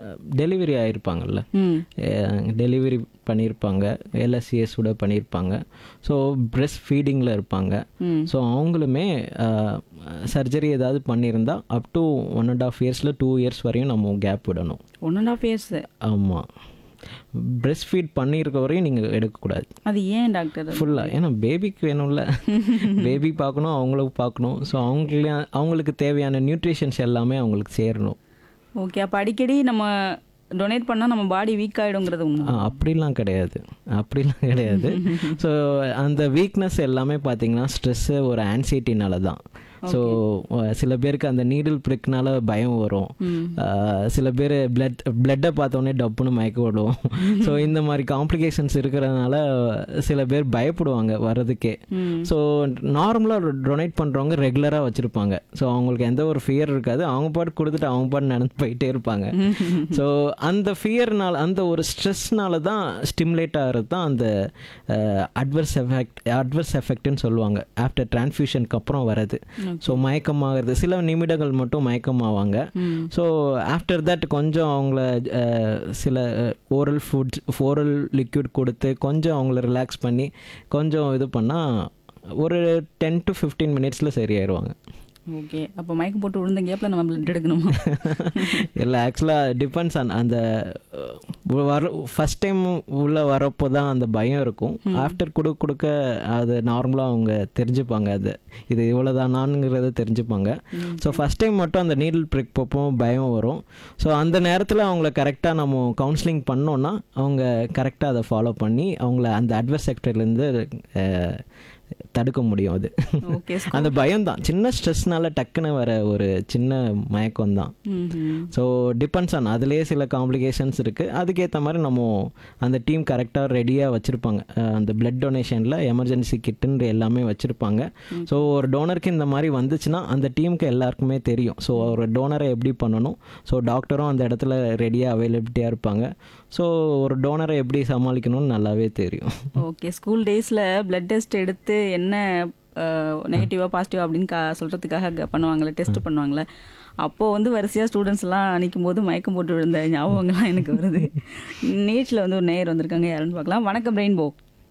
Delivery ஆகிருப்பாங்கல்ல ம் delivery பண்ணியிருப்பாங்க எல்எஸ்சிஎஸோட பண்ணியிருப்பாங்க ஸோ பிரெஸ்ட் ஃபீடிங்கில் இருப்பாங்க ம் ஸோ அவங்களுமே சர்ஜரி ஏதாவது பண்ணியிருந்தா up to one and half இயர்ஸில் டூ இயர்ஸ் வரையும் நம்ம கேப் விடணும் ஒன் அண்ட் ஆஃப் இயர்ஸ் ஆமாம் பிரெஸ்ட் ஃபீட் பண்ணியிருக்க வரையும் நீங்கள் எடுக்கக்கூடாது அது ஏன் டாக்டர் ஃபுல்லாக ஏன்னா பேபிக்கு வேணும்ல பேபி பார்க்கணும் அவங்களுக்கு பார்க்கணும் ஸோ அவங்களே அவங்களுக்கு தேவையான நியூட்ரிஷன்ஸ் எல்லாமே அவங்களுக்கு சேரணும் ஓகே அப்போ அடிக்கடி நம்ம டொனேட் பண்ணால் நம்ம பாடி வீக் ஆகிடுங்கிறது உண்மை ஆ, அப்படிலாம் கிடையாது அப்படிலாம் கிடையாது ஸோ அந்த வீக்னஸ் எல்லாமே பார்த்தீங்கன்னா ஸ்ட்ரெஸ்ஸு ஒரு ஆன்சைட்டினால தான் ஸோ சில பேருக்கு அந்த நீடில் ப்ரிக்னால பயம் வரும் ம் ஆ, சில பேர் பிளட் பிளட்டை பார்த்தோன்னே டப்புன்னு மயக்க விடும் ஸோ இந்த மாதிரி காம்ப்ளிகேஷன்ஸ் இருக்கிறதுனால சில பேர் பயப்படுவாங்க வர்றதுக்கே ம் ஸோ நார்மலாக டொனேட் பண்ணுறவங்க ரெகுலராக வச்சுருப்பாங்க ஸோ அவங்களுக்கு எந்த ஒரு ஃபியர் இருக்காது அவங்க பாட்டு கொடுத்துட்டு அவங்க பாட்டு நடந்து போயிட்டே இருப்பாங்க ஸோ அந்த ஃபியர்னால அந்த ஒரு ஸ்ட்ரெஸ்னால தான் ஸ்டிமுலேட் ஆகிறது தான் அந்த அட்வர்ஸ் எஃபெக்ட் அட்வர்ஸ் எஃபெக்ட்னு சொல்லுவாங்க ஆஃப்டர் டிரான்ஸ்ஃபியூஷனுக்கு அப்புறம் வர்றது ஸோ மயக்கமாகிறது சில நிமிடங்கள் மட்டும் மயக்கமாவாங்க ம் ஸோ ஆஃப்டர் தட் கொஞ்சம் அவங்கள அஹ், சில ஓரல் ஃபுட்ஸ் ஓரல் லிக்விட் கொடுத்து கொஞ்சம் அவங்கள ரிலாக்ஸ் பண்ணி கொஞ்சம் இது பண்ணால் ஒரு டென் டு ஃபிஃப்டீன் மினிட்ஸில் சரியாயிருவாங்க ஓகே அப்போ மயக்கம் போட்டு விழுந்த கேப்பில் நம்ம பிளட் எடுக்கணுமா இல்லை ஆக்சுவலாக டிபெண்ட்ஸ் ஆன் அந்த அஹ், வர ஃபஸ்ட் டைம் உள்ளே வரப்போ தான் அந்த பயம் இருக்கும் ஆஃப்டர் கொடுக்க கொடுக்க அது நார்மலாக அவங்க தெரிஞ்சுப்பாங்க அது இது இவ்வளோதானாங்கிறத தெரிஞ்சுப்பாங்க ஸோ ஃபஸ்ட் டைம் மட்டும் அந்த நீடில் ப்ரிக் போப்போ பயம் வரும் ஸோ அந்த நேரத்தில் அவங்கள கரெக்டாக நம்ம கவுன்சிலிங் பண்ணோன்னா அவங்க கரெக்டாக அதை ஃபாலோ பண்ணி அவங்கள அந்த அட்வர்ஸ் செக்டர்லேருந்து தடுக்க முடியும் அது ஓகே அந்த பயம் தான் சின்ன ஸ்ட்ரெஸ்னால டக்குன்னு வர ஒரு சின்ன மயக்கம் தான் ம் ஸோ டிபெண்ட்ஸ் ஆன் அதுலேயே சில காம்ப்ளிகேஷன்ஸ் இருக்குது அதுக்கேற்ற மாதிரி நம்ம அந்த டீம் கரெக்டாக ரெடியாக வச்சுருப்பாங்க அந்த பிளட் டொனேஷனில் எமர்ஜென்சி கிட்டுன்ற எல்லாமே வச்சுருப்பாங்க ஸோ ஒரு டோனருக்கு இந்த மாதிரி வந்துச்சுன்னா அந்த டீமுக்கு எல்லாருக்குமே தெரியும் ஸோ ஒரு டோனரை எப்படி பண்ணணும் ஸோ டாக்டரும் அந்த இடத்துல ரெடியாக அவைலபிலிட்டியாக இருப்பாங்க ஸோ ஒரு டோனரை எப்படி சமாளிக்கணும்னு நல்லாவே தெரியும் ஓகே ஸ்கூல் டேஸில் பிளட் டெஸ்ட் எடுத்து என்ன நெகட்டிவாக பாசிட்டிவா அப்படின்னு கா சொல்கிறதுக்காக பண்ணுவாங்கள்ல டெஸ்ட் பண்ணுவாங்கள்ல அப்போது வந்து வரிசையாக ஸ்டூடெண்ட்ஸ் எல்லாம் நிற்கும் போது மயக்கம் போட்டு விழுந்த ஞாபகங்கள்லாம் எனக்கு வருது நீட்டில் வந்து ஒரு நேயர் வந்திருக்காங்க யாருன்னு பார்க்கலாம் வணக்கம் ரெயின்போ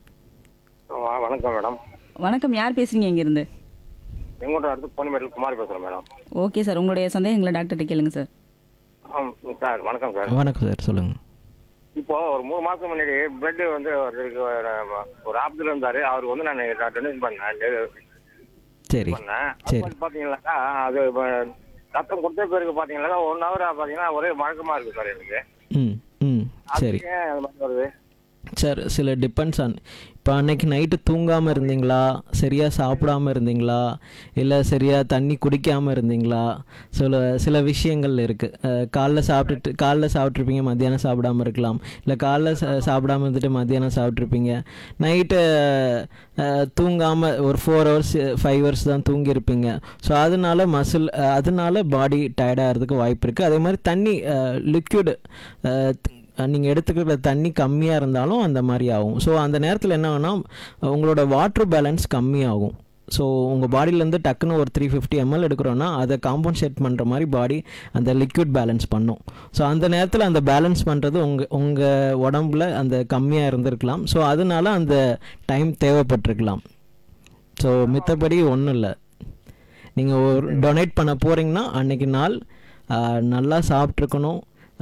ஆ, வணக்கம் மேடம் வணக்கம் யார் பேசுறீங்க இங்கேருந்து செங்கோட்டை அடுத்து பொன்னிமேட்டில் குமார் பேசுகிறேன் மேடம் ஓகே சார் உங்களுடைய சந்தேகங்களை டாக்டர்கிட்ட கேளுங்க சார் ஆ சார் வணக்கம் சார் வணக்கம் சார் சொல்லுங்கள் இப்போ ஒரு மூணு மாதம் முன்னாடி பிளட் வந்து ஒருத்தருக்கு ஒரு- ஒரு ஆப்தில் இருந்தார் அவருக்கு வந்து நான் டொனேட் பண்ணேன் டெலிவரி சரி பண்ணேன் சரி. அப்போ பார்த்தீங்கன்னாக்கா அது இப்ப ரத்தம் கொடுத்த பேருக்கு பார்த்தீங்கன்னாக்கா ஒன் ஹவர் பார்த்தீங்கன்னா ஒரே வழக்கமாக இருக்குது சார் எனக்கு ம் ம் சரி அது ஏன் அது மாதிரி வருது சார் சில டிபெண்ட்ஸ் ஆன் இப்போ அன்னைக்கு நைட்டு தூங்காமல் இருந்தீங்களா சரியாக சாப்பிடாம இருந்தீங்களா இல்லை சரியாக தண்ணி குடிக்காமல் இருந்தீங்களா சில சில விஷயங்கள் இருக்குது காலைல சாப்பிட்டுட்டு காலைல சாப்பிட்ருப்பீங்க மத்தியானம் சாப்பிடாம இருக்கலாம் இல்லை காலைல சா- சாப்பிடாம இருந்துட்டு மத்தியானம் சாப்பிட்ருப்பீங்க நைட்டு தூங்காமல் ஒரு ஃபோர் ஹவர்ஸ் ஃபைவ் ஹவர்ஸ் தான் தூங்கியிருப்பீங்க ஸோ அதனால மசில் அதனால பாடி டயர்டாகிறதுக்கு வாய்ப்பு இருக்குது அதே மாதிரி தண்ணி லிக்விடு நீங்கள் எடுத்துக்கிற தண்ணி கம்மியாக இருந்தாலும் அந்த மாதிரி ஆகும் ஸோ அந்த நேரத்தில் என்ன ஆகும்னா உங்களோட வாட்டர் பேலன்ஸ் கம்மியாகும் ஸோ உங்கள் பாடியிலேருந்து டக்குன்னு ஒரு த்ரீ ஃபிஃப்டி எம்எல் எடுக்கிறோன்னா அதை காம்பன்சேட் பண்ணுற மாதிரி பாடி அந்த லிக்விட் பேலன்ஸ் பண்ணும் ஸோ அந்த நேரத்தில் அந்த பேலன்ஸ் பண்ணுறது உங்கள் உங்கள் உடம்புல அந்த கம்மியாக இருந்திருக்கலாம் ஸோ அதனால அந்த டைம் தேவைப்பட்டிருக்கலாம் ஸோ மித்தபடி ஒன்றும் இல்லை நீங்கள் ஒரு டொனேட் பண்ண போகிறீங்கன்னா அன்னைக்கு நாள் ஆஹ், நல்லா சாப்பிட்ருக்கணும்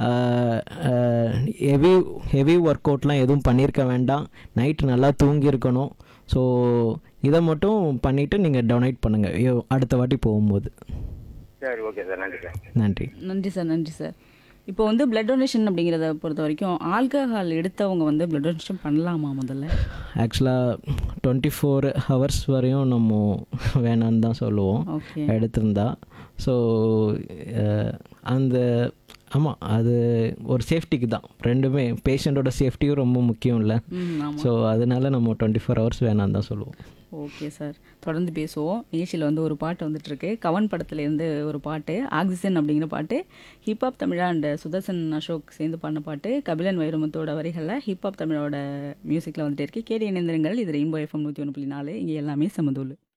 ஹெவி ஹெவி ஒர்க் அவுட்லாம் எதுவும் பண்ணியிருக்க வேண்டாம் நைட்டு நல்லா தூங்கியிருக்கணும் ஸோ இதை மட்டும் பண்ணிவிட்டு நீங்கள் டொனேட் பண்ணுங்கள் அடுத்த வாட்டி போகும்போது சரி ஓகே சார் நன்றி சார் நன்றி நன்றி சார் நன்றி சார் இப்போ வந்து பிளட் டொனேஷன் அப்படிங்கிறத பொறுத்த வரைக்கும் ஆல்கஹால் எடுத்தவங்க வந்து பிளட் டொனேஷன் பண்ணலாமா முதல்ல ஆக்சுவலாக டுவெண்ட்டி ஃபோர் ஹவர்ஸ் வரையும் நம்ம வேணான்னு தான் சொல்லுவோம் ஓகே எடுத்திருந்தா ஸோ அந்த ஆமாம் அது ஒரு சேஃப்டிக்கு தான் ரெண்டுமே பேஷண்ட்டோட சேஃப்டியும் ரொம்ப முக்கியம் இல்லை ம் ஆமாம் ஸோ அதனால நம்ம டுவெண்ட்டி ஃபோர் ஹவர்ஸ் வேணான்னு தான் சொல்லுவோம் ஓகே சார் தொடர்ந்து பேசுவோம் நிகழ்ச்சியில் வந்து ஒரு பாட்டு வந்துட்டு இருக்கு கவன் படத்துலேருந்து ஒரு பாட்டு ஆக்சிஜன் அப்படிங்கிற பாட்டு ஹிப்ஹாப் தமிழா அண்ட் சுதர்சன் அசோக் சேர்ந்து பாடின பாட்டு கபிலன் வைரமுத்தோட வரிகளில் ஹிப்ஹாப் தமிழோட மியூசிக்கில் வந்துட்டு இருக்கு கேடி இணைந்திருங்கள் இது ரெயின்போ எஃப்எம் நூற்றி ஒன்று புள்ளி நாலு இங்கே எல்லாமே சமதூள்